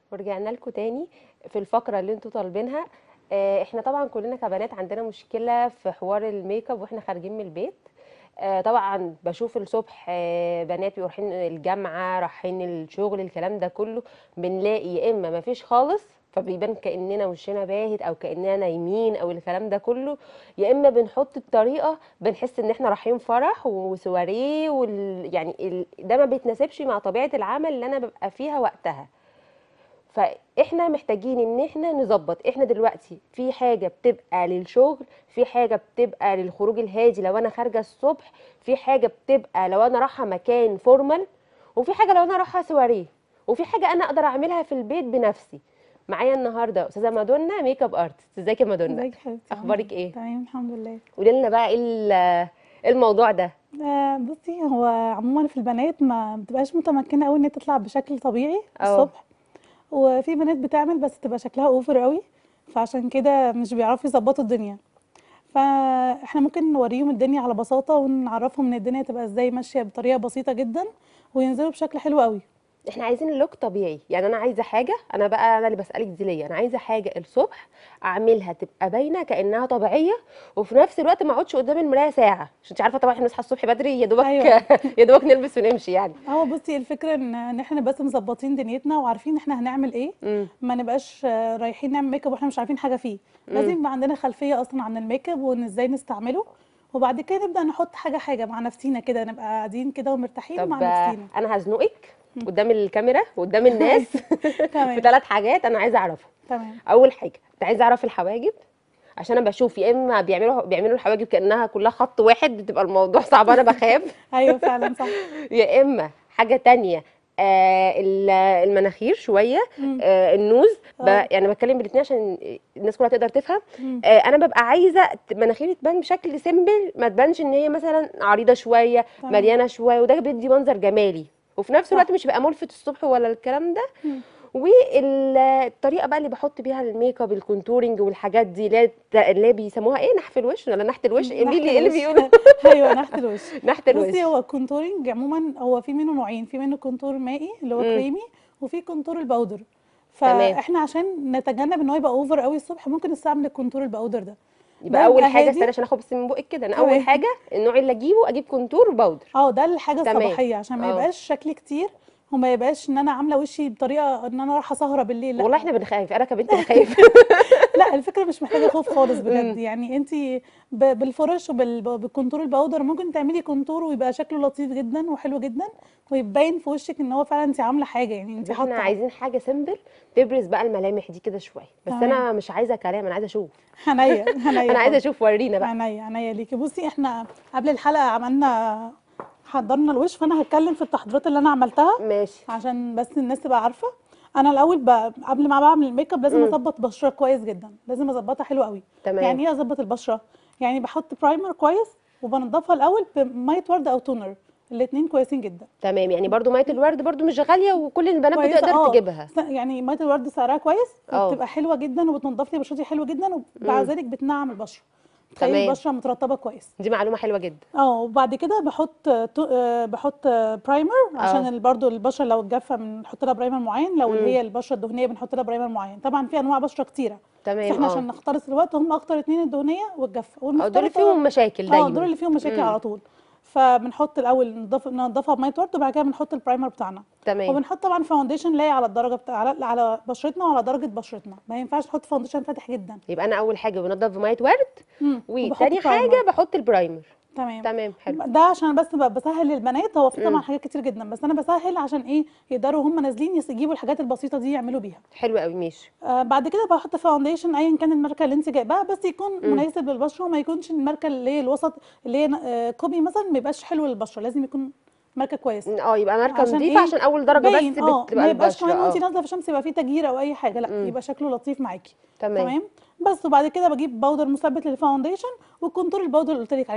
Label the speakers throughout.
Speaker 1: ورجعنا لكم تاني في الفقرة اللي انتوا طالبينها آه، احنا طبعا كلنا كبنات عندنا مشكلة في حوار الميك اب واحنا خارجين من البيت آه، طبعا بشوف الصبح آه، بنات بيبقوا رايحين الجامعة رايحين الشغل الكلام ده كله بنلاقي يا اما مفيش خالص فبيبان كأننا وشنا باهت او كأننا نايمين او الكلام ده كله يا اما بنحط الطريقة بنحس ان احنا رايحين فرح وسواريه وال... يعني ال... ده ما بيتناسبش مع طبيعة العمل اللي انا ببقى فيها وقتها فاحنا محتاجين ان احنا نظبط احنا دلوقتي في حاجه بتبقى للشغل في حاجه بتبقى للخروج الهادي لو انا خارجه الصبح في حاجه بتبقى لو انا رايحه مكان فورمال وفي حاجه لو انا رايحه سواريه وفي حاجه انا اقدر اعملها في البيت بنفسي معايا النهارده استاذه مادونا ميك اب ارتست ازيك يا مادونا
Speaker 2: ازيك يا حبيبتي
Speaker 1: اخبارك ايه
Speaker 2: تمام الحمد لله
Speaker 1: قولي لنا بقى ايه ال- إيه الموضوع ده
Speaker 2: آه بصي هو عموما في البنات ما بتبقاش متمكنه قوي ان هي تطلع بشكل طبيعي
Speaker 1: اه.
Speaker 2: الصبح وفي بنات بتعمل بس تبقى شكلها اوفر قوي فعشان كده مش بيعرفوا يظبطوا الدنيا فاحنا ممكن نوريهم الدنيا على بساطه ونعرفهم ان الدنيا تبقى ازاي ماشيه بطريقه بسيطه جدا وينزلوا بشكل حلو قوي
Speaker 1: احنا عايزين اللوك طبيعي يعني انا عايزه حاجه انا بقى انا اللي بسالك دي ليه انا عايزه حاجه الصبح اعملها تبقى باينه كانها طبيعيه وفي نفس الوقت ما اقعدش قدام المرايه ساعه عشان انت عارفه طبعا احنا نصحى الصبح بدري يا دوبك
Speaker 2: أيوة.
Speaker 1: يا دوبك نلبس ونمشي يعني
Speaker 2: هو بصي الفكره ان ان احنا بس مظبطين دنيتنا وعارفين احنا هنعمل ايه
Speaker 1: امم
Speaker 2: ما نبقاش آه، رايحين نعمل ميك اب واحنا مش عارفين حاجه فيه لازم يبقى عندنا خلفيه اصلا عن الميك اب وان ازاي نستعمله وبعد كده نبدا نحط حاجه حاجه مع نفسينا كده نبقى قاعدين كده ومرتاحين
Speaker 1: طب
Speaker 2: مع
Speaker 1: آه،
Speaker 2: نفسينا
Speaker 1: انا هزنقك قدام الكاميرا وقدام الناس في
Speaker 2: تمام
Speaker 1: ثلاث حاجات انا عايزه اعرفهم
Speaker 2: تمام
Speaker 1: اول حاجه انت عايزه اعرف الحواجب عشان انا بشوف يا اما بيعملوا بيعملوا الحواجب كانها كلها خط واحد بتبقى الموضوع صعب انا بخاف
Speaker 2: ايوه فعلا صح
Speaker 1: يا اما حاجه تانية آه ال- المناخير شويه
Speaker 2: مم.
Speaker 1: آه النوز ب...
Speaker 2: اه.
Speaker 1: يعني بتكلم بالاثنين عشان الناس كلها تقدر تفهم
Speaker 2: مم.
Speaker 1: آه انا ببقى عايزه ت- مناخيري تبان بشكل سيمبل ما تبانش ان هي مثلا عريضه شويه
Speaker 2: تمام.
Speaker 1: مليانه شويه وده بيدي منظر جمالي وفي نفس
Speaker 2: صح.
Speaker 1: الوقت مش بقى ملفت الصبح ولا الكلام ده
Speaker 2: مم.
Speaker 1: والطريقه بقى اللي بحط بيها الميك اب الكونتورنج والحاجات دي اللي هي اللي هي بيسموها ايه نحف الوش ولا نحت الوش ايه
Speaker 2: نحت
Speaker 1: اللي ايه اللي
Speaker 2: الوش.
Speaker 1: بيقولوا
Speaker 2: ايوه نحت الوش
Speaker 1: نحت الوش
Speaker 2: بصي هو الكونتورنج عموما هو في منه نوعين في منه كونتور مائي اللي هو
Speaker 1: مم.
Speaker 2: كريمي وفي كونتور الباودر
Speaker 1: تمام.
Speaker 2: فاحنا عشان نتجنب ان هو يبقى اوفر قوي الصبح ممكن نستعمل الكونتور الباودر ده
Speaker 1: يبقى
Speaker 2: ده
Speaker 1: اول
Speaker 2: يبقى
Speaker 1: حاجه
Speaker 2: هادي.
Speaker 1: استنى عشان اخد بس من بقك كده انا
Speaker 2: تمام.
Speaker 1: اول حاجه النوع اللي اجيبه اجيب كونتور باودر
Speaker 2: اه ده الحاجه
Speaker 1: تمام.
Speaker 2: الصباحيه عشان ما
Speaker 1: اه.
Speaker 2: يبقاش شكلي كتير وما يبقاش ان انا عامله وشي بطريقه ان انا رايحه سهره بالليل لا
Speaker 1: والله احنا بنخاف انا كبنت بخاف
Speaker 2: لا الفكره مش محتاجه خوف خالص
Speaker 1: مم.
Speaker 2: بجد يعني انت ب- بالفرش وبالكونتور الباودر ممكن تعملي كونتور ويبقى شكله لطيف جدا وحلو جدا ويبين في وشك ان هو فعلا انت عامله حاجه يعني انت
Speaker 1: احنا
Speaker 2: حاطه
Speaker 1: عايزين حاجه سيمبل تبرز بقى الملامح دي كده شويه بس
Speaker 2: تمام.
Speaker 1: انا مش عايزه كلام انا عايزه اشوف
Speaker 2: عينيا عينيا
Speaker 1: انا عايزه
Speaker 2: حاضر.
Speaker 1: اشوف ورينا بقى
Speaker 2: عينيا عينيا ليكي بصي احنا قبل الحلقه عملنا حضرنا الوش فانا هتكلم في التحضيرات اللي انا عملتها
Speaker 1: ماشي
Speaker 2: عشان بس الناس تبقى عارفه انا الاول ب... قبل ما بعمل الميك اب لازم
Speaker 1: مم.
Speaker 2: اظبط بشره كويس جدا لازم اظبطها حلو قوي
Speaker 1: تمام
Speaker 2: يعني ايه اظبط البشره يعني بحط برايمر كويس وبنضفها الاول بميه ورد او تونر الاثنين كويسين جدا
Speaker 1: تمام يعني برضو ميه الورد برضو مش غاليه وكل البنات
Speaker 2: كويسه
Speaker 1: بتقدر
Speaker 2: اه
Speaker 1: تجيبها
Speaker 2: س- يعني ميه الورد سعرها كويس
Speaker 1: اه.
Speaker 2: وبتبقى حلوه جدا وبتنضف لي بشرتي حلو جدا وبعد
Speaker 1: مم.
Speaker 2: ذلك بتنعم البشره تخلي
Speaker 1: تمام.
Speaker 2: البشره مترطبه كويس
Speaker 1: دي معلومه حلوه جدا
Speaker 2: اه وبعد كده بحط تو- آه، بحط آه، برايمر عشان
Speaker 1: اه.
Speaker 2: ال- برضو البشره لو الجافه بنحط لها برايمر معين لو
Speaker 1: مم.
Speaker 2: اللي هي البشره الدهنيه بنحط لها برايمر معين طبعا في انواع بشره كتيره
Speaker 1: تمام
Speaker 2: فاحنا
Speaker 1: اه
Speaker 2: عشان نختار الوقت هم اكتر اتنين الدهنيه والجافه
Speaker 1: اه دول اللي
Speaker 2: والمختلطه
Speaker 1: فيهم مشاكل
Speaker 2: اه
Speaker 1: دايما
Speaker 2: دول اللي فيهم مشاكل
Speaker 1: مم.
Speaker 2: على طول فبنحط الاول نضف ننضفها بميه ورد وبعد كده بنحط البرايمر بتاعنا
Speaker 1: تمام
Speaker 2: وبنحط طبعا فاونديشن لاقي على الدرجه بتاع على على بشرتنا وعلى درجه بشرتنا ما ينفعش نحط فاونديشن فاتح جدا
Speaker 1: يبقى انا اول حاجه بنضف بميه ورد
Speaker 2: مم. وبحط
Speaker 1: وتاني حاجه
Speaker 2: برايمر
Speaker 1: بحط البرايمر
Speaker 2: تمام
Speaker 1: تمام حلو
Speaker 2: ده عشان بس ب- بسهل للبنات هو في
Speaker 1: مم.
Speaker 2: طبعا حاجات كتير جدا بس انا بسهل عشان ايه يقدروا هم نازلين يس- يجيبوا الحاجات البسيطه دي يعملوا بيها
Speaker 1: حلو قوي ماشي
Speaker 2: آه بعد كده بحط فاونديشن ايا كان الماركه اللي انت جايباها بس يكون
Speaker 1: مم.
Speaker 2: مناسب للبشره وما يكونش الماركه اللي هي الوسط اللي هي آه كوبي مثلا ما يبقاش حلو للبشره لازم يكون ماركه كويسه
Speaker 1: اه يبقى ماركه
Speaker 2: عشان
Speaker 1: نظيفه
Speaker 2: ايه
Speaker 1: عشان اول درجه
Speaker 2: باين
Speaker 1: بس
Speaker 2: اه
Speaker 1: بتبقى
Speaker 2: ما يبقاش
Speaker 1: البشره
Speaker 2: كمان وانت
Speaker 1: اه
Speaker 2: نازله في الشمس يبقى فيه تجير او اي حاجه لا
Speaker 1: مم.
Speaker 2: يبقى شكله لطيف معاكي
Speaker 1: تمام
Speaker 2: تمام بس وبعد كده بجيب باودر مثبت للفاونديشن والكونتور الباودر اللي قلت لك عليه ده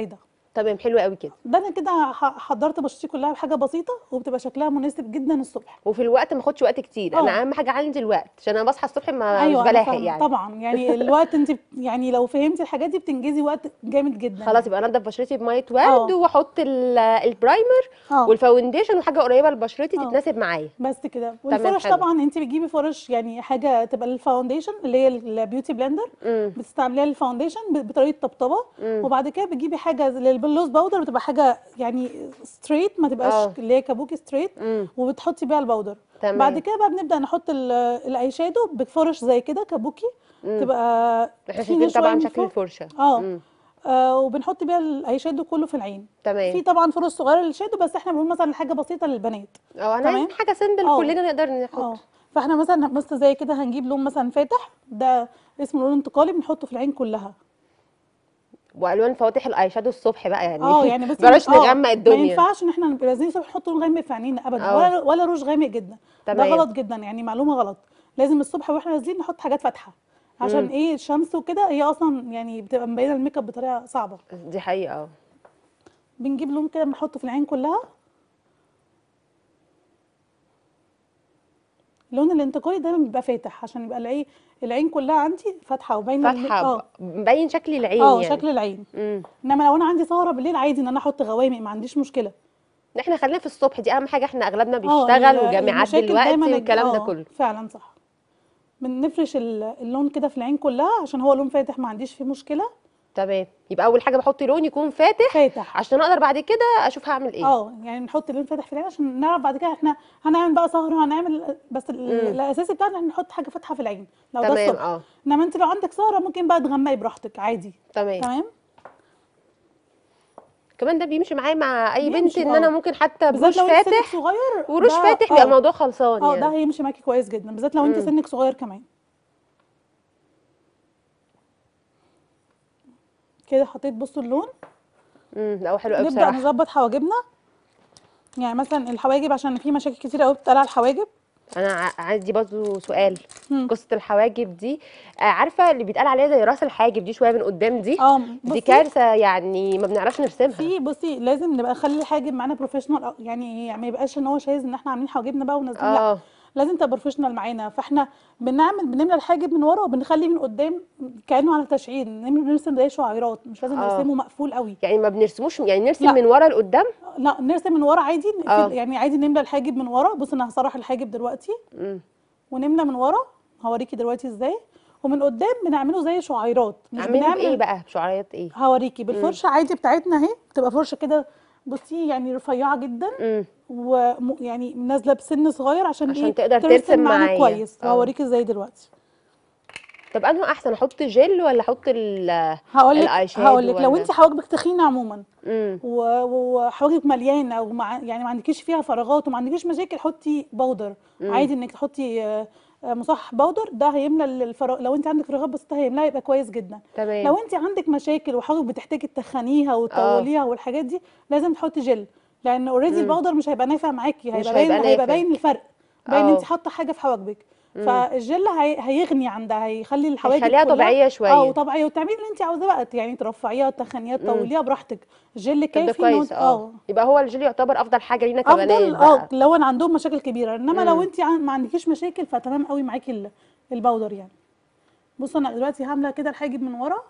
Speaker 1: تمام حلو قوي كده
Speaker 2: ده انا كده ح- حضرت بشرتي كلها بحاجه بسيطه وبتبقى شكلها مناسب جدا الصبح
Speaker 1: وفي الوقت ما اخدش وقت كتير انا
Speaker 2: اه
Speaker 1: اهم حاجه عندي الوقت عشان انا بصحى الصبح ما
Speaker 2: ايوه
Speaker 1: مش
Speaker 2: انا
Speaker 1: بلاحق
Speaker 2: فاهمه
Speaker 1: يعني
Speaker 2: طبعا يعني الوقت انت بت- يعني لو فهمتي الحاجات دي بتنجزي وقت جامد جدا
Speaker 1: خلاص
Speaker 2: يعني
Speaker 1: يبقى انضف بشرتي بميه ورد
Speaker 2: اه
Speaker 1: واحط ال- البرايمر
Speaker 2: اه
Speaker 1: والفاونديشن وحاجه قريبه لبشرتي
Speaker 2: اه
Speaker 1: تتناسب معايا
Speaker 2: بس كده
Speaker 1: تمام
Speaker 2: والفرش
Speaker 1: حلو
Speaker 2: طبعا انت بتجيبي فرش يعني حاجه تبقى للفاونديشن اللي هي البيوتي بلندر
Speaker 1: امم
Speaker 2: بتستعمليها للفاونديشن ب- بطريقه طبطبه
Speaker 1: امم
Speaker 2: وبعد كده بتجيبي حاجه زي للبلوز باودر بتبقى حاجه يعني ستريت ما تبقاش
Speaker 1: اه
Speaker 2: اللي هي كابوكي ستريت
Speaker 1: امم
Speaker 2: وبتحطي بيها الباودر بعد
Speaker 1: تمام
Speaker 2: كده بقى بنبدا نحط ال- الاي شادو بفرش زي كده كابوكي
Speaker 1: امم
Speaker 2: تبقى
Speaker 1: احنا
Speaker 2: تخينه
Speaker 1: شايفين
Speaker 2: شويه
Speaker 1: طبعا
Speaker 2: من
Speaker 1: شكل
Speaker 2: فوق
Speaker 1: الفرشه
Speaker 2: اه
Speaker 1: امم
Speaker 2: آه، وبنحط بيها الاي شادو كله في العين في
Speaker 1: تمام
Speaker 2: طبعا فرش صغيره للشادو بس احنا بنقول مثلا حاجه بسيطه للبنات
Speaker 1: اه انا
Speaker 2: تمام
Speaker 1: عايزين حاجه سيمبل
Speaker 2: اه
Speaker 1: كلنا نقدر
Speaker 2: اه
Speaker 1: نحط
Speaker 2: فاحنا مثلا بس زي كده هنجيب لون مثلا فاتح ده اسمه لون انتقالي بنحطه في العين كلها
Speaker 1: والوان فواتح الاي شادو الصبح بقى يعني
Speaker 2: اه يعني بصي
Speaker 1: بلاش
Speaker 2: اه
Speaker 1: نغمق
Speaker 2: ما
Speaker 1: الدنيا
Speaker 2: ينفعش ان احنا نبقى لازم الصبح نحط لون غامق في عينينا ابدا
Speaker 1: اه
Speaker 2: ولا ولا روج غامق جدا ده
Speaker 1: تمام
Speaker 2: غلط جدا يعني معلومه غلط لازم الصبح واحنا نازلين نحط حاجات فاتحه عشان
Speaker 1: امم
Speaker 2: ايه الشمس وكده هي اصلا يعني بتبقى مبينه الميك اب بطريقه صعبه
Speaker 1: دي حقيقه اه
Speaker 2: بنجيب لون كده بنحطه في العين كلها اللون الانتقالي دايما بيبقى فاتح عشان يبقى العين العين كلها عندي فاتحه وباينه الميك
Speaker 1: فاتحه
Speaker 2: اه
Speaker 1: ب- مبين شكل العين
Speaker 2: اه
Speaker 1: يعني
Speaker 2: شكل العين
Speaker 1: امم
Speaker 2: انما لو انا عندي سهره بالليل عادي ان انا احط غوامق ما عنديش مشكله
Speaker 1: احنا خلينا في الصبح دي اهم حاجه احنا اغلبنا
Speaker 2: اه
Speaker 1: بيشتغل
Speaker 2: ال-
Speaker 1: وجامعات
Speaker 2: المشاكل دايما
Speaker 1: دلوقتي
Speaker 2: الج-
Speaker 1: والكلام ده
Speaker 2: اه
Speaker 1: كله
Speaker 2: فعلا صح بنفرش ال- اللون كده في العين كلها عشان هو لون فاتح ما عنديش فيه مشكله
Speaker 1: تمام يبقى اول حاجه بحط لون يكون فاتح
Speaker 2: فاتح
Speaker 1: عشان اقدر بعد كده اشوف هعمل ايه
Speaker 2: اه يعني نحط اللون فاتح في العين عشان نعرف بعد كده احنا هنعمل بقى سهره هنعمل بس ال-
Speaker 1: امم
Speaker 2: الاساسي بتاعنا ان نحط حاجه فاتحه في العين لو ده
Speaker 1: تمام
Speaker 2: الصبح
Speaker 1: اه
Speaker 2: انما انت لو عندك سهره ممكن بقى تغمقي براحتك عادي
Speaker 1: تمام
Speaker 2: تمام
Speaker 1: كمان ده بيمشي معايا مع اي بنت
Speaker 2: بيمشي
Speaker 1: ان انا
Speaker 2: اه
Speaker 1: ممكن حتى
Speaker 2: بالذات
Speaker 1: بروش
Speaker 2: لو انت سنك
Speaker 1: فاتح
Speaker 2: صغير
Speaker 1: وروش
Speaker 2: ده
Speaker 1: فاتح بيبقى
Speaker 2: اه
Speaker 1: الموضوع خلصان
Speaker 2: اه ده
Speaker 1: يعني
Speaker 2: هيمشي معاكي كويس جدا بالذات لو انت
Speaker 1: امم
Speaker 2: سنك صغير كمان كده حطيت بصوا اللون
Speaker 1: امم لا هو حلو قوي
Speaker 2: نبدأ
Speaker 1: بصراحه
Speaker 2: نظبط حواجبنا يعني مثلا الحواجب عشان في مشاكل كتير قوي بتتقال على الحواجب
Speaker 1: انا ع- عندي برضه سؤال
Speaker 2: مم.
Speaker 1: قصه الحواجب دي آه، عارفه اللي بيتقال عليها زي راس الحاجب دي شويه من قدام دي
Speaker 2: اه
Speaker 1: دي
Speaker 2: بصي
Speaker 1: كارثه يعني ما بنعرفش نرسمها
Speaker 2: في بصي لازم نبقى نخلي الحاجب معانا بروفيشنال يعني يعني ما يبقاش ان هو شايز ان احنا عاملين حواجبنا بقى ونازلين لا
Speaker 1: اه
Speaker 2: لازم تبقى بروفيشنال معانا فاحنا بنعمل بنملى الحاجب من ورا وبنخلي من قدام كانه على تشعير نعمل- بنرسم زي شعيرات مش لازم
Speaker 1: اه
Speaker 2: نرسمه مقفول قوي
Speaker 1: يعني ما بنرسموش يعني نرسم
Speaker 2: لا
Speaker 1: من ورا لقدام
Speaker 2: لا نرسم من ورا عادي في
Speaker 1: اه
Speaker 2: يعني عادي نملى الحاجب من ورا بص انا هسرح الحاجب دلوقتي
Speaker 1: امم
Speaker 2: ونملى من ورا هوريكي دلوقتي ازاي ومن قدام بنعمله زي شعيرات مش
Speaker 1: اعمله بايه
Speaker 2: بنعمل
Speaker 1: بقى بشعريات ايه
Speaker 2: هوريكي
Speaker 1: امم
Speaker 2: بالفرشه عادي بتاعتنا اهي بتبقى فرشه كده بصي يعني رفيعه جدا
Speaker 1: امم
Speaker 2: ويعني نازله بسن صغير عشان
Speaker 1: عشان
Speaker 2: ايه
Speaker 1: تقدر
Speaker 2: ترسم
Speaker 1: ترسم
Speaker 2: معانا
Speaker 1: معايا
Speaker 2: كويس
Speaker 1: اه
Speaker 2: وهوريكي ازاي دلوقتي
Speaker 1: طب انه احسن احط جل ولا احط ال-
Speaker 2: هقول لك
Speaker 1: الاي
Speaker 2: هقول
Speaker 1: شادو
Speaker 2: لك لو
Speaker 1: ولا
Speaker 2: انت حواجبك تخينه عموما
Speaker 1: امم
Speaker 2: و- وحواجبك مليانه ومع يعني ما عندكيش فيها فراغات وما عندكيش مشاكل حطي باودر
Speaker 1: امم
Speaker 2: عادي انك تحطي آه، آه، مصحح باودر ده هيملى الفراغ لو انت عندك فراغات بسيطه هيملاها يبقى كويس جدا لو
Speaker 1: تمام
Speaker 2: انت عندك مشاكل وحواجبك بتحتاجي تخنيها
Speaker 1: اه
Speaker 2: وتطوليها والحاجات دي لازم تحطي جل لان اوريدي
Speaker 1: امم
Speaker 2: الباودر مش هيبقى نافع معاكي
Speaker 1: مش
Speaker 2: هيبقى باين
Speaker 1: هيبقى
Speaker 2: هيبقى
Speaker 1: نافع
Speaker 2: باين الفرق باين ان انت
Speaker 1: اه
Speaker 2: حاطه حاجه في حواجبك
Speaker 1: امم
Speaker 2: فالجل هي... هيغني عن ده هيخلي الحواجب
Speaker 1: هيخليها
Speaker 2: كلها
Speaker 1: طبيعيه
Speaker 2: اه
Speaker 1: شويه
Speaker 2: وطبيعيه وتعملي اللي انت عاوزاه بقى يعني ترفعيها تخنيها
Speaker 1: امم
Speaker 2: تطوليها براحتك الجل
Speaker 1: طب ده
Speaker 2: كافي ان هو
Speaker 1: كويس اه
Speaker 2: اه
Speaker 1: يبقى هو الجل يعتبر افضل حاجه لينا كبنات
Speaker 2: افضل اه
Speaker 1: بقى
Speaker 2: لو انا عندهم مشاكل كبيره انما لو
Speaker 1: امم
Speaker 2: انت عن... ما عندكيش مشاكل فتمام قوي معاكي ال- الباودر يعني بص انا دلوقتي هعمله كده الحاجب من ورا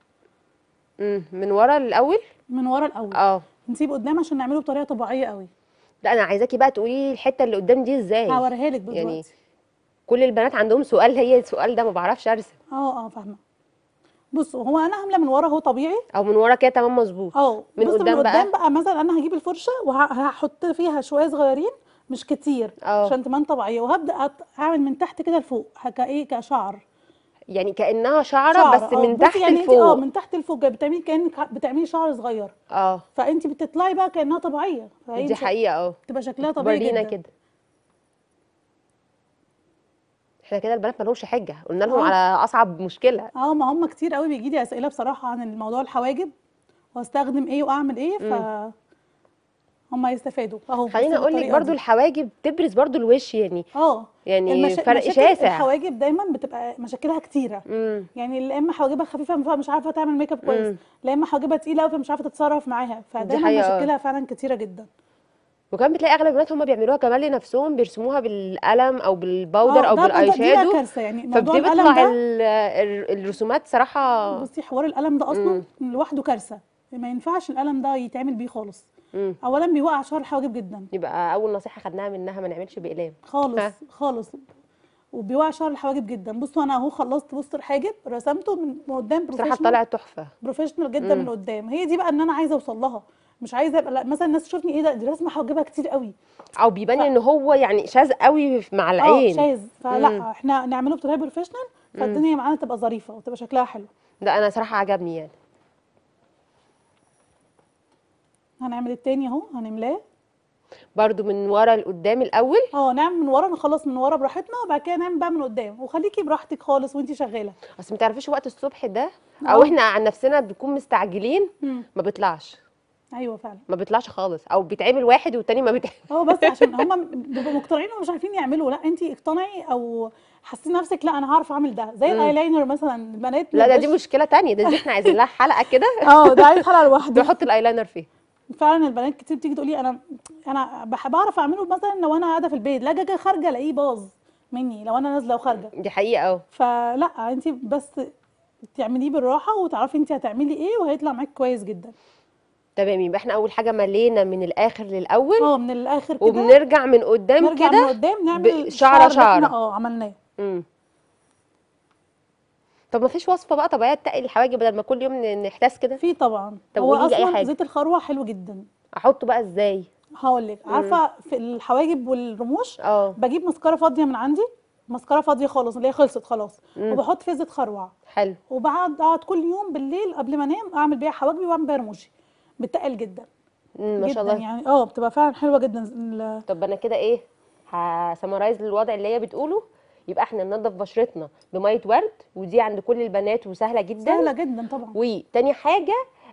Speaker 1: امم من ورا الاول
Speaker 2: من ورا الاول
Speaker 1: اه
Speaker 2: نسيب قدام عشان نعمله بطريقه طبيعيه قوي
Speaker 1: لا انا عايزاكي بقى تقولي لي الحته اللي قدام دي ازاي
Speaker 2: هوريها لك
Speaker 1: يعني
Speaker 2: دلوقتي
Speaker 1: كل البنات عندهم سؤال هي السؤال ده ما بعرفش ارسم
Speaker 2: اه اه فاهمه بصوا هو انا عامله من ورا اهو طبيعي
Speaker 1: او من ورا كده تمام مظبوط
Speaker 2: اه
Speaker 1: من
Speaker 2: بص من
Speaker 1: قدام بقى
Speaker 2: قدام بقى مثلا انا هجيب الفرشه وهحط فيها شويه صغيرين مش كتير
Speaker 1: اه
Speaker 2: عشان تبان طبيعيه وهبدا أط- اعمل من تحت كده لفوق هكا ايه كشعر
Speaker 1: يعني كانها شعره
Speaker 2: شعر
Speaker 1: بس
Speaker 2: اه
Speaker 1: من
Speaker 2: بصي
Speaker 1: تحت
Speaker 2: يعني انت اه
Speaker 1: لفوق
Speaker 2: من تحت لفوق كده بتعملي كانك بتعملي شعر صغير
Speaker 1: اه
Speaker 2: فانت بتطلعي بقى كانها طبيعيه فهي
Speaker 1: دي
Speaker 2: مش
Speaker 1: حقيقه اه
Speaker 2: تبقى شكلها طبيعي
Speaker 1: ورينا
Speaker 2: جدا
Speaker 1: كده احنا كده البنات مالهمش حجه قلنا لهم
Speaker 2: اه
Speaker 1: على اصعب مشكله
Speaker 2: اه ما هم كتير قوي بيجي لي اسئله بصراحه عن الموضوع الحواجب واستخدم ايه واعمل ايه ف
Speaker 1: امم
Speaker 2: هم هيستفادوا اهو
Speaker 1: خليني
Speaker 2: بصي
Speaker 1: اقول لك
Speaker 2: بالطريقة
Speaker 1: برضو
Speaker 2: دي.
Speaker 1: الحواجب تبرز برضو الوش يعني
Speaker 2: اه
Speaker 1: يعني
Speaker 2: المشا...
Speaker 1: فرق
Speaker 2: مشاكل
Speaker 1: شاسع
Speaker 2: الحواجب دايما بتبقى مشاكلها كتيره
Speaker 1: امم
Speaker 2: يعني لا اما حواجبها خفيفه فمش عارفه تعمل ميك اب كويس
Speaker 1: امم
Speaker 2: لا اما حواجبها تقيله قوي فمش عارفه تتصرف معاها
Speaker 1: دي
Speaker 2: فدايما
Speaker 1: حقيقة اه
Speaker 2: مشاكلها فعلا كتيره جدا
Speaker 1: وكمان بتلاقي اغلب البنات هم بيعملوها كمان لنفسهم بيرسموها بالقلم او بالباودر
Speaker 2: اه
Speaker 1: او
Speaker 2: ده ده,
Speaker 1: بالاي
Speaker 2: ده دي بقى
Speaker 1: شادو
Speaker 2: كارثه يعني موضوع القلم
Speaker 1: فبتطلع
Speaker 2: ده
Speaker 1: ال- ال- الرسومات صراحة
Speaker 2: بصي حوار القلم ده اصلا
Speaker 1: امم
Speaker 2: لوحده كارثه ما ينفعش القلم ده يتعمل بيه خالص
Speaker 1: امم
Speaker 2: اولا بيوقع شعر الحواجب جدا
Speaker 1: يبقى اول نصيحة خدناها منها ما نعملش باقلام
Speaker 2: خالص
Speaker 1: ها
Speaker 2: خالص وبيوقع شعر الحواجب جدا بصوا انا اهو خلصت بص الحاجب رسمته من من قدام
Speaker 1: بصراحة
Speaker 2: بروفيشنال
Speaker 1: طلع تحفة
Speaker 2: بروفيشنال جدا من
Speaker 1: امم
Speaker 2: قدام هي دي بقى ان انا عايزه اوصل لها مش عايزه ابقى لا، مثلا الناس تشوفني ايه ده دي رسمه حواجبها كتير قوي
Speaker 1: او
Speaker 2: ف
Speaker 1: بيبان ان هو يعني شاذ قوي مع
Speaker 2: اه
Speaker 1: العين
Speaker 2: شاذ
Speaker 1: امم
Speaker 2: فلا احنا نعمله بطريقه بروفيشنال
Speaker 1: امم
Speaker 2: فالدنيا معانا تبقى ظريفه وتبقى شكلها حلو
Speaker 1: ده انا صراحة عجبني يعني
Speaker 2: هنعمل التاني اهو هنملاه
Speaker 1: برضو من ورا لقدام الاول
Speaker 2: اه نعمل من ورا نخلص من ورا براحتنا وبعد كده نعمل بقى من قدام وخليكي براحتك خالص وانتي شغاله
Speaker 1: اصل ما تعرفيش وقت الصبح ده او
Speaker 2: اه
Speaker 1: احنا عن نفسنا بنكون مستعجلين
Speaker 2: امم
Speaker 1: ما بيطلعش
Speaker 2: ايوه فعلا
Speaker 1: ما بيطلعش خالص او بيتعمل واحد والتاني ما بيتعمل
Speaker 2: هو بس عشان هما بيبقوا مقتنعين ومش عارفين يعملوا لا انتي اقتنعي او حسي نفسك لا انا هعرف اعمل ده زي
Speaker 1: امم
Speaker 2: الايلاينر مثلا البنات ما
Speaker 1: لا ده دي
Speaker 2: بيبقاش
Speaker 1: مشكلة تانية ده دي احنا عايزين لها حلقة كده
Speaker 2: اه ده عايز حلقه لوحده
Speaker 1: نحط الايلاينر فيه
Speaker 2: فعلا البنات كتير بتيجي تقولي انا انا بح- بعرف اعمله مثلا لو انا قاعده في البيت لا جاجا خارجه الاقيه باظ مني لو انا نازله وخارجه
Speaker 1: دي حقيقة اه
Speaker 2: فلا انت بس تعمليه بالراحه وتعرفي انت هتعملي ايه وهيطلع معاك كويس جدا
Speaker 1: تمام يبقى احنا اول حاجة ملينا من الاخر للاول
Speaker 2: اه من الاخر كده
Speaker 1: وبنرجع من قدام
Speaker 2: نرجع من
Speaker 1: كده
Speaker 2: قدام نعمل
Speaker 1: ب-
Speaker 2: الشعر
Speaker 1: شعرة
Speaker 2: اللي احنا
Speaker 1: شعرة
Speaker 2: اه عملناه
Speaker 1: امم طب ما فيش وصفة بقى طبيعية تقل الحواجب بدل ما كل يوم ن- نحتاس كده
Speaker 2: في طبعا
Speaker 1: طب
Speaker 2: هو
Speaker 1: قولي لي اي
Speaker 2: اصلا
Speaker 1: حاجة
Speaker 2: زيت الخروع حلو جدا
Speaker 1: احطه بقى ازاي
Speaker 2: هقول لك
Speaker 1: امم
Speaker 2: عارفه في الحواجب والرموش
Speaker 1: اه
Speaker 2: بجيب مسكره فاضيه من عندي مسكره فاضيه خالص اللي هي خلصت خلاص
Speaker 1: امم
Speaker 2: وبحط فيها زيت خروع
Speaker 1: حلو
Speaker 2: وبقعد اقعد كل يوم بالليل قبل ما انام اعمل بيها حواجبي واعمل بيها رموشي بتقل جدا
Speaker 1: امم ما شاء
Speaker 2: جدا
Speaker 1: الله
Speaker 2: يعني اه بتبقى فعلا حلوه جدا ال-
Speaker 1: طب انا كده ايه هسمرايز الوضع اللي هي بتقوله يبقى احنا ننضف بشرتنا بميه ورد ودي عند كل البنات وسهله جدا
Speaker 2: سهله جدا طبعا
Speaker 1: وتاني حاجه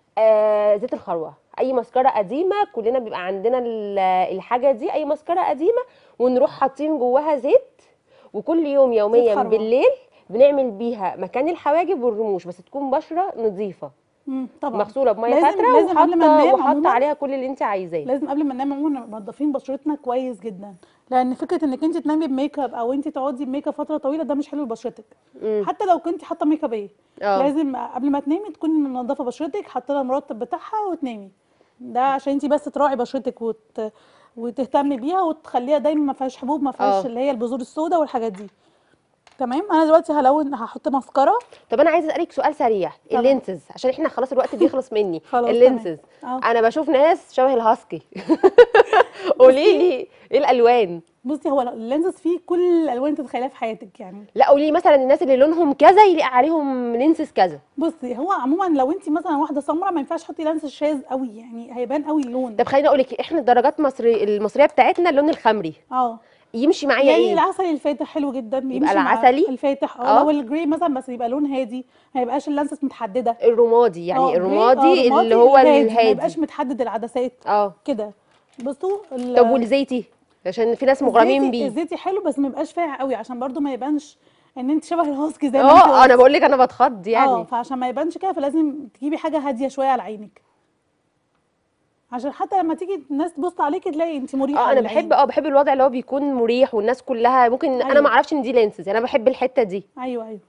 Speaker 1: آه زيت الخروع اي مسكره قديمه كلنا بيبقى عندنا ال- الحاجه دي اي مسكره قديمه ونروح حاطين جواها زيت وكل يوم
Speaker 2: زيت
Speaker 1: يوميا
Speaker 2: خروع
Speaker 1: بالليل بنعمل بيها مكان الحواجب والرموش بس تكون بشره نظيفه
Speaker 2: امم طبعا
Speaker 1: مغسوله بميه
Speaker 2: لازم
Speaker 1: فتره
Speaker 2: لازم قبل ما
Speaker 1: وحاطه
Speaker 2: ننام
Speaker 1: وحاطه
Speaker 2: عموما
Speaker 1: عليها كل اللي انت عايزاه
Speaker 2: لازم قبل ما ننام عموما نبقى منضفين بشرتنا كويس جدا لان فكره انك انت تنامي بميك اب او انت تقعدي بميك اب فتره طويله ده مش حلو لبشرتك
Speaker 1: امم
Speaker 2: حتى لو كنت حاطه ميك اب ايه
Speaker 1: اه
Speaker 2: لازم قبل ما تنامي تكوني منضفه بشرتك حاطه لها المرطب بتاعها وتنامي ده عشان انت بس تراعي بشرتك وت... وتهتمي بيها وتخليها دايما ما فيهاش حبوب ما فيهاش
Speaker 1: اه
Speaker 2: اللي هي البذور السوداء والحاجات دي تمام انا دلوقتي هلون هحط ماسكارا
Speaker 1: طب انا عايزه اسالك سؤال سريع
Speaker 2: تمام
Speaker 1: اللينسز عشان احنا خلاص الوقت بيخلص مني
Speaker 2: خلاص تمام
Speaker 1: اللينسز
Speaker 2: اه
Speaker 1: انا بشوف ناس شبه الهاسكي قولي
Speaker 2: بصي
Speaker 1: لي ايه الالوان
Speaker 2: بصي هو اللينزز فيه كل الالوان اللي تتخيليها في حياتك يعني
Speaker 1: لا قولي لي مثلا الناس اللي لونهم كذا يليق عليهم لينسز كذا
Speaker 2: بصي هو عموما لو انت مثلا واحده سمراء ما ينفعش تحطي لانس شاذ قوي يعني هيبان قوي اللون
Speaker 1: طب خليني اقول لك احنا الدرجات مصري المصريه بتاعتنا اللون الخمري
Speaker 2: اه
Speaker 1: يمشي معايا
Speaker 2: يعني
Speaker 1: ايه
Speaker 2: العسلي الفاتح حلو جدا
Speaker 1: يبقى
Speaker 2: يمشي مع
Speaker 1: العسلي
Speaker 2: الفاتح اه لو
Speaker 1: اه
Speaker 2: الجري مثلا بس يبقى لون هادي ما يبقاش اللانسز متحدده
Speaker 1: الرمادي يعني
Speaker 2: اه جري اه
Speaker 1: الرمادي اللي
Speaker 2: رمادي
Speaker 1: هو
Speaker 2: هادي ما
Speaker 1: الهادي
Speaker 2: يبقاش متحدد العدسات
Speaker 1: اه
Speaker 2: كده بصوا
Speaker 1: طب
Speaker 2: ال-
Speaker 1: والزيتي عشان في ناس مغرمين
Speaker 2: الزيتي
Speaker 1: بيه
Speaker 2: الزيتي حلو بس ما يبقاش فاقع قوي عشان برضو ما يبانش ان انت شبه الهاسكي زي ما انت
Speaker 1: اه انا
Speaker 2: قلتي
Speaker 1: بقول لك انا بتخض
Speaker 2: اه
Speaker 1: يعني
Speaker 2: فعشان ما يبانش كده فلازم تجيبي حاجه هاديه شويه على عينك عشان حتى لما تيجي الناس تبص عليكي تلاقي انت مريحه
Speaker 1: اه انا بحب
Speaker 2: للعين
Speaker 1: اه بحب الوضع اللي هو بيكون مريح والناس كلها ممكن انا ما
Speaker 2: ايوه
Speaker 1: اعرفش ان دي لينسز يعني انا بحب الحته دي
Speaker 2: ايوه ايوه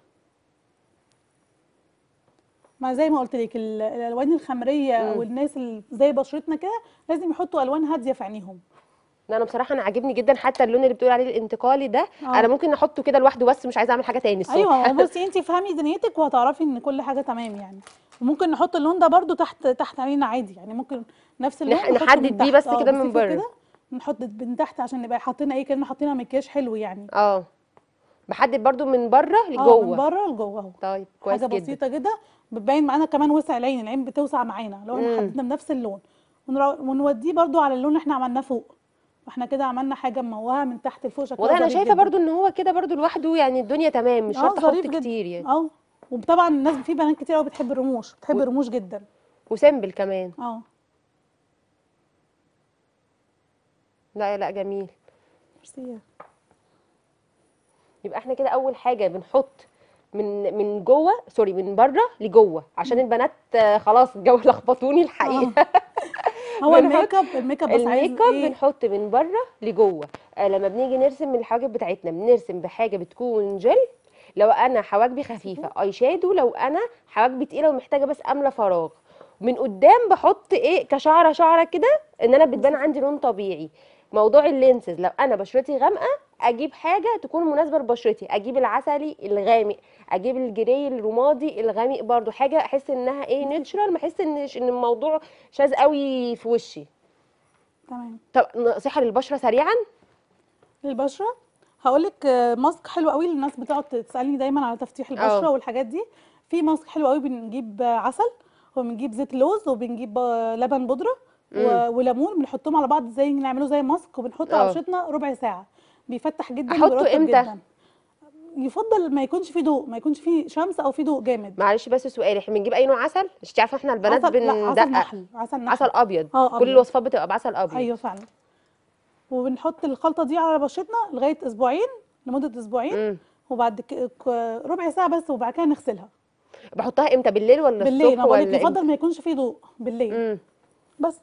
Speaker 2: ما زي ما قلت لك ال- الالوان الخمريه او
Speaker 1: امم
Speaker 2: الناس اللي زي بشرتنا كده لازم يحطوا الوان هاديه في عينيهم
Speaker 1: لا انا بصراحه انا عاجبني جدا حتى اللون اللي بتقول عليه الانتقالي ده انا
Speaker 2: اه
Speaker 1: ممكن احطه كده لوحده بس مش عايزه اعمل حاجه تاني
Speaker 2: ايوه
Speaker 1: الصبح
Speaker 2: هو بصي انت فهمي دنيتك وهتعرفي ان كل حاجه تمام يعني وممكن نحط اللون ده برضو تحت تحت عينينا عادي يعني ممكن نفس اللون
Speaker 1: نح-
Speaker 2: نحطه من
Speaker 1: نحدد بيه
Speaker 2: تحت
Speaker 1: بس
Speaker 2: اه
Speaker 1: كده من
Speaker 2: بصي فوق
Speaker 1: بره
Speaker 2: كده نحط من تحت عشان نبقى حاطين ايه كأننا حاطين مكياج حلو يعني
Speaker 1: اه بحدد برضو من بره
Speaker 2: اه من
Speaker 1: لجوه
Speaker 2: بره لجوه اهو
Speaker 1: طيب كويس
Speaker 2: حاجه
Speaker 1: جدا
Speaker 2: بسيطه كده بتبين معانا كمان وسع العين العين بتوسع معانا لو احنا
Speaker 1: امم
Speaker 2: حددنا بنفس اللون ونرا- ونوديه برضو على اللون اللي احنا عملناه فوق واحنا كده عملنا حاجه موهه من تحت لفوق شكلها
Speaker 1: والله انا
Speaker 2: ظريف
Speaker 1: شايفه
Speaker 2: جدا
Speaker 1: برضو ان هو كده برضو لوحده يعني الدنيا تمام مش
Speaker 2: اه
Speaker 1: شرط احط
Speaker 2: ظريف جدا
Speaker 1: كتير يعني
Speaker 2: اه وطبعا الناس في بنات كتير قوي بتحب الرموش بتحب
Speaker 1: و...
Speaker 2: الرموش جدا
Speaker 1: وسيمبل كمان
Speaker 2: اه
Speaker 1: لا لا جميل
Speaker 2: ميرسي
Speaker 1: يبقى احنا كده اول حاجه بنحط من من جوه سوري من بره لجوه عشان البنات آه، خلاص الجو لخبطوني الحقيقه
Speaker 2: هو
Speaker 1: بنحط
Speaker 2: الميك اب الميك اب بس عايز
Speaker 1: الميك اب
Speaker 2: ايه
Speaker 1: بنحط من بره لجوه آه لما بنيجي نرسم من الحواجب بتاعتنا بنرسم بحاجه بتكون جل لو انا حواجبي خفيفه اي شادو لو انا حواجبي تقيله ومحتاجه بس املى فراغ من قدام بحط ايه كشعره شعره كده ان انا بتبان عندي لون طبيعي موضوع اللينسز لو انا بشرتي غامقه اجيب حاجه تكون مناسبه لبشرتي اجيب العسلي الغامق اجيب الجري الرمادي الغامق برضو حاجه احس انها ايه نيتشرال ما احس ان ان الموضوع شاذ قوي في وشي
Speaker 2: تمام
Speaker 1: طب نصيحه للبشره سريعا
Speaker 2: للبشره هقول لك ماسك حلو قوي للناس بتقعد تسالني دايما على تفتيح البشره
Speaker 1: اه.
Speaker 2: والحاجات دي في ماسك حلو قوي بنجيب آه، عسل وبنجيب زيت لوز وبنجيب آه، لبن بودره و- وليمون بنحطهم على بعض زي نعمله زي ماسك وبنحطه على
Speaker 1: اه.
Speaker 2: بشرتنا ربع ساعه بيفتح جدا
Speaker 1: احطه
Speaker 2: وبيرطب
Speaker 1: امتى
Speaker 2: جدا يفضل ما يكونش فيه ضوء ما يكونش فيه شمس او فيه ضوء جامد
Speaker 1: معلش بس سؤال احنا بنجيب اي نوع عسل مش عارفه احنا البنات
Speaker 2: عسل لا عسل
Speaker 1: بندقق
Speaker 2: نحل عسل نحل
Speaker 1: عسل ابيض
Speaker 2: اه
Speaker 1: كل
Speaker 2: ابيض
Speaker 1: الوصفات بتبقى بعسل ابيض
Speaker 2: ايوه فعلا وبنحط الخلطه دي على بشرتنا لغايه اسبوعين لمده اسبوعين
Speaker 1: امم
Speaker 2: وبعد ك... ك- ربع ساعه بس وبعد كده نغسلها
Speaker 1: بحطها امتى بالليل ولا
Speaker 2: بالليل
Speaker 1: الصبح
Speaker 2: انا بقول لك
Speaker 1: ولا
Speaker 2: يفضل ما يكونش فيه ضوء بالليل
Speaker 1: امم
Speaker 2: بس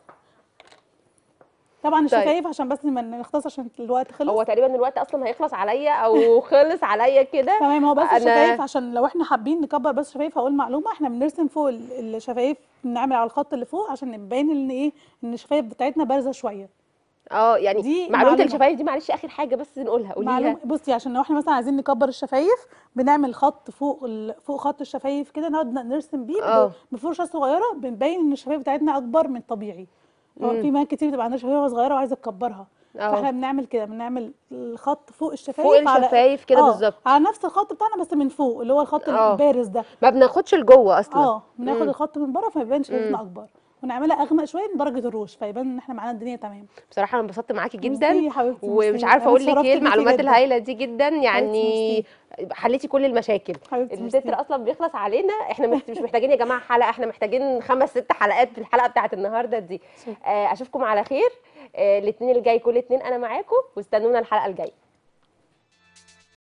Speaker 2: طبعا
Speaker 1: طيب
Speaker 2: الشفايف عشان بس ما نختصر عشان الوقت خلص
Speaker 1: هو تقريبا الوقت اصلا هيخلص عليا او خلص عليا كده
Speaker 2: تمام هو بس الشفايف
Speaker 1: انا
Speaker 2: عشان لو احنا حابين نكبر بس شفايف هقول معلومه احنا بنرسم فوق ال- الشفايف بنعمل على الخط اللي فوق عشان نبين ان ايه ان الشفايف بتاعتنا بارزه شويه
Speaker 1: اه يعني
Speaker 2: دي
Speaker 1: معلومه
Speaker 2: معلومه
Speaker 1: الشفايف دي معلش اخر حاجه بس نقولها
Speaker 2: معلومه
Speaker 1: قوليها
Speaker 2: بصي عشان لو احنا مثلا عايزين نكبر الشفايف بنعمل خط فوق ال... فوق خط الشفايف كده نقعد نرسم بيه
Speaker 1: اه
Speaker 2: ب- بفرشه صغيره بنبين ان الشفايف بتاعتنا اكبر من الطبيعي هو في
Speaker 1: امم
Speaker 2: بنات كتير بتبقى عندها شفايف صغيره وعايزه تكبرها فاحنا
Speaker 1: اه
Speaker 2: بنعمل كده بنعمل الخط فوق
Speaker 1: فوق
Speaker 2: الشفايف على
Speaker 1: الشفايف كده
Speaker 2: اه
Speaker 1: بالظبط
Speaker 2: على نفس الخط بتاعنا بس من فوق اللي هو الخط
Speaker 1: اه
Speaker 2: البارز ده
Speaker 1: ما بناخدش لجوه اصلا
Speaker 2: اه بناخد
Speaker 1: امم
Speaker 2: الخط من بره فما يبانش شفايفنا
Speaker 1: امم
Speaker 2: اكبر ونعملها اغمق شويه من درجه الروج فيبان ان احنا معانا الدنيا تمام
Speaker 1: بصراحه انا انبسطت معاكي جدا
Speaker 2: ميرسي يا حبيبتي
Speaker 1: ومش
Speaker 2: ميرسي
Speaker 1: عارفه
Speaker 2: انا
Speaker 1: اقول لك
Speaker 2: اتشرفت
Speaker 1: ايه
Speaker 2: بيكي
Speaker 1: المعلومات
Speaker 2: جدا
Speaker 1: الهائله دي جدا
Speaker 2: حبيبتي
Speaker 1: يعني
Speaker 2: ميرسي
Speaker 1: حليتي كل المشاكل
Speaker 2: حبيبتي
Speaker 1: التتر
Speaker 2: ميرسي
Speaker 1: اصلا بيخلص علينا احنا مش مش محتاجين يا جماعه حلقه احنا محتاجين خمس ست حلقات في الحلقه بتاعت النهارده دي
Speaker 2: شكرا
Speaker 1: آه، اشوفكم على خير آه، الاثنين الجاي كل اثنين انا معاكم واستنونا الحلقه الجايه